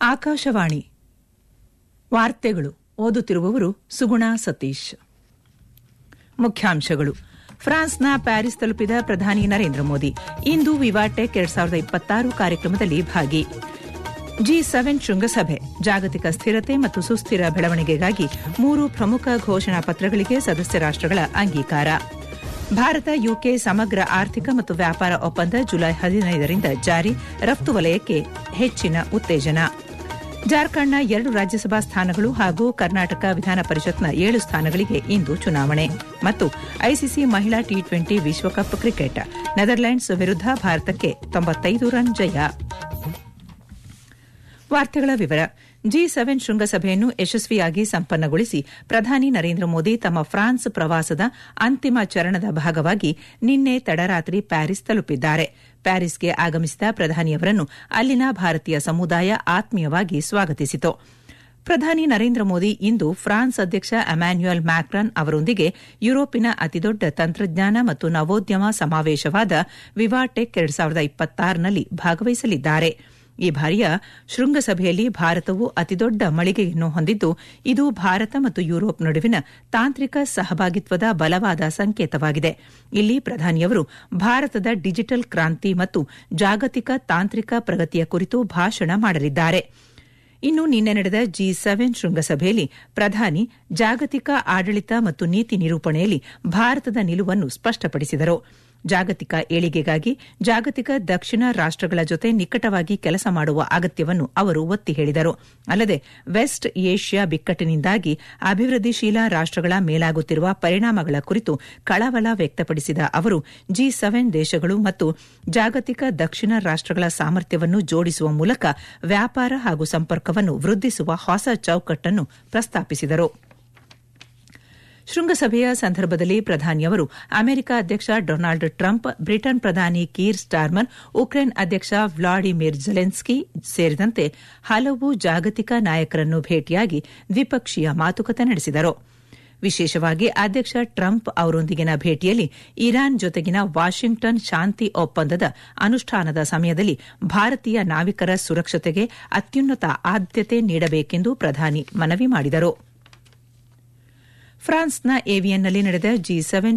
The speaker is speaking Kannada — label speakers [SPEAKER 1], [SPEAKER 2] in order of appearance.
[SPEAKER 1] ಆಕಾಶವಾಣಿ ವಾರ್ತೆಗಳು ಓದುತ್ತಿರುವವರು ಸುಗುಣ ಸತೀಶ್ ಮುಖ್ಯಾಂಶಗಳು ಫ್ರಾನ್ಸ್ನ ಪ್ಯಾರಿಸ್ ತಲುಪಿದ ಪ್ರಧಾನಿ ನರೇಂದ್ರ ಮೋದಿ ಇಂದು ವಿವಾಟೆಕ್ ಎರಡ್ ಸಾವಿರದ ಇಪ್ಪತ್ತಾರು ಕಾರ್ಯಕ್ರಮದಲ್ಲಿ ಭಾಗಿ ಜಿ ಸೆವೆನ್ ಶೃಂಗಸಭೆ ಜಾಗತಿಕ ಸ್ಥಿರತೆ ಮತ್ತು ಸುಸ್ಥಿರ ಬೆಳವಣಿಗೆಗಾಗಿ ಮೂರು ಪ್ರಮುಖ ಘೋಷಣಾ ಪತ್ರಗಳಿಗೆ ಸದಸ್ಯ ರಾಷ್ಟಗಳ ಅಂಗೀಕಾರ ಭಾರತ ಯುಕೆ ಸಮಗ್ರ ಆರ್ಥಿಕ ಮತ್ತು ವ್ಯಾಪಾರ ಒಪ್ಪಂದ ಜುಲೈ ಹದಿನೈದರಿಂದ ಜಾರಿ ರಫ್ತು ವಲಯಕ್ಕೆ ಹೆಚ್ಚಿನ ಉತ್ತೇಜನ ಜಾರ್ಖಂಡ್ನ ಎರಡು ರಾಜ್ಯಸಭಾ ಸ್ಥಾನಗಳು ಹಾಗೂ ಕರ್ನಾಟಕ ವಿಧಾನ ಪರಿಷತ್ನ ಏಳು ಸ್ಥಾನಗಳಿಗೆ ಇಂದು ಚುನಾವಣೆ ಮತ್ತು ಐಸಿಸಿ ಮಹಿಳಾ ಟಿ ಟ್ವೆಂಟಿ ವಿಶ್ವಕಪ್ ಕ್ರಿಕೆಟ್ ನೆದರ್ಲೆಂಡ್ಸ್ ವಿರುದ್ಧ ಭಾರತಕ್ಕೆ ತೊಂಬತ್ತೈದು ರನ್ ಜಯ ವಾರ್ತೆಗಳ ವಿವರ ಜಿ ಸೆವೆನ್ ಶೃಂಗಸಭೆಯನ್ನು ಯಶಸ್ವಿಯಾಗಿ ಸಂಪನ್ನಗೊಳಿಸಿ ಪ್ರಧಾನಿ ನರೇಂದ್ರ ಮೋದಿ ತಮ್ಮ ಫ್ರಾನ್ಸ್ ಪ್ರವಾಸದ ಅಂತಿಮ ಚರಣದ ಭಾಗವಾಗಿ ನಿನ್ನೆ ತಡರಾತ್ರಿ ಪ್ಯಾರಿಸ್ ತಲುಪಿದ್ದಾರೆ ಪ್ಯಾರಿಸ್ಗೆ ಆಗಮಿಸಿದ ಪ್ರಧಾನಿಯವರನ್ನು ಅಲ್ಲಿನ ಭಾರತೀಯ ಸಮುದಾಯ ಆತ್ಮೀಯವಾಗಿ ಸ್ವಾಗತಿಸಿತು ಪ್ರಧಾನಿ ನರೇಂದ್ರ ಮೋದಿ ಇಂದು ಫ್ರಾನ್ಸ್ ಅಧ್ಯಕ್ಷ ಅಮ್ಯಾನ್ಯುಯಲ್ ಮ್ಯಾಕ್ರಾನ್ ಅವರೊಂದಿಗೆ ಯುರೋಪಿನ ಅತಿದೊಡ್ಡ ತಂತ್ರಜ್ಞಾನ ಮತ್ತು ನವೋದ್ಯಮ ಸಮಾವೇಶವಾದ ವಿವಾಟೆಕ್ ಎರಡ್ ಸಾವಿರದ ಇಪ್ಪತ್ತಾರನಲ್ಲಿ ಭಾಗವಹಿಸಲಿದ್ದಾರೆ ಈ ಬಾರಿಯ ಶೃಂಗಸಭೆಯಲ್ಲಿ ಭಾರತವು ಅತಿದೊಡ್ಡ ಮಳಿಗೆಯನ್ನು ಹೊಂದಿದ್ದು ಇದು ಭಾರತ ಮತ್ತು ಯುರೋಪ್ ನಡುವಿನ ತಾಂತ್ರಿಕ ಸಹಭಾಗಿತ್ವದ ಬಲವಾದ ಸಂಕೇತವಾಗಿದೆ ಇಲ್ಲಿ ಪ್ರಧಾನಿಯವರು ಭಾರತದ ಡಿಜಿಟಲ್ ಕ್ರಾಂತಿ ಮತ್ತು ಜಾಗತಿಕ ತಾಂತ್ರಿಕ ಪ್ರಗತಿಯ ಕುರಿತು ಭಾಷಣ ಮಾಡಲಿದ್ದಾರೆ ಇನ್ನು ನಿನ್ನೆ ನಡೆದ ಜಿ ಸೆವೆನ್ ಶೃಂಗಸಭೆಯಲ್ಲಿ ಪ್ರಧಾನಿ ಜಾಗತಿಕ ಆಡಳಿತ ಮತ್ತು ನೀತಿ ನಿರೂಪಣೆಯಲ್ಲಿ ಭಾರತದ ನಿಲುವನ್ನು ಸ್ಪಷ್ಟಪಡಿಸಿದರು ಜಾಗತಿಕ ಏಳಿಗೆಗಾಗಿ ಜಾಗತಿಕ ದಕ್ಷಿಣ ರಾಷ್ಟಗಳ ಜೊತೆ ನಿಕಟವಾಗಿ ಕೆಲಸ ಮಾಡುವ ಅಗತ್ಯವನ್ನು ಅವರು ಒತ್ತಿ ಹೇಳಿದರು ಅಲ್ಲದೆ ವೆಸ್ಟ್ ಏಷ್ಯಾ ಬಿಕ್ಕಟ್ಟಿನಿಂದಾಗಿ ಅಭಿವೃದ್ಧಿಶೀಲ ರಾಷ್ಟಗಳ ಮೇಲಾಗುತ್ತಿರುವ ಪರಿಣಾಮಗಳ ಕುರಿತು ಕಳವಳ ವ್ಯಕ್ತಪಡಿಸಿದ ಅವರು ಜಿ ಸೆವೆನ್ ದೇಶಗಳು ಮತ್ತು ಜಾಗತಿಕ ದಕ್ಷಿಣ ರಾಷ್ಟಗಳ ಸಾಮರ್ಥ್ಯವನ್ನು ಜೋಡಿಸುವ ಮೂಲಕ ವ್ಯಾಪಾರ ಹಾಗೂ ಸಂಪರ್ಕವನ್ನು ವೃದ್ಧಿಸುವ ಹೊಸ ಚೌಕಟ್ಟನ್ನು ಪ್ರಸ್ತಾಪಿಸಿದರು ಶೃಂಗಸಭೆಯ ಸಂದರ್ಭದಲ್ಲಿ ಪ್ರಧಾನಿಯವರು ಅಮೆರಿಕ ಅಧ್ಯಕ್ಷ ಡೊನಾಲ್ಡ್ ಟ್ರಂಪ್ ಬ್ರಿಟನ್ ಪ್ರಧಾನಿ ಕೀರ್ ಸ್ಟಾರ್ಮರ್ ಉಕ್ರೇನ್ ಅಧ್ಯಕ್ಷ ವ್ಲಾಡಿಮಿರ್ ಜೆಲೆನ್ಸ್ಕಿ ಸೇರಿದಂತೆ ಹಲವು ಜಾಗತಿಕ ನಾಯಕರನ್ನು ಭೇಟಿಯಾಗಿ ದ್ವಿಪಕ್ಷೀಯ ಮಾತುಕತೆ ನಡೆಸಿದರು ವಿಶೇಷವಾಗಿ ಅಧ್ಯಕ್ಷ ಟ್ರಂಪ್ ಅವರೊಂದಿಗಿನ ಭೇಟಿಯಲ್ಲಿ ಇರಾನ್ ಜೊತೆಗಿನ ವಾಷಿಂಗ್ಟನ್ ಶಾಂತಿ ಒಪ್ಪಂದದ ಅನುಷ್ಠಾನದ ಸಮಯದಲ್ಲಿ ಭಾರತೀಯ ನಾವಿಕರ ಸುರಕ್ಷತೆಗೆ ಅತ್ಯುನ್ನತ ಆದ್ಯತೆ ನೀಡಬೇಕೆಂದು ಪ್ರಧಾನಿ ಮನವಿ ಮಾಡಿದರು ಫ್ರಾನ್ಸ್ನ ಏವಿಯನ್ನಲ್ಲಿ ನಡೆದ ಜಿ ಸೆವೆನ್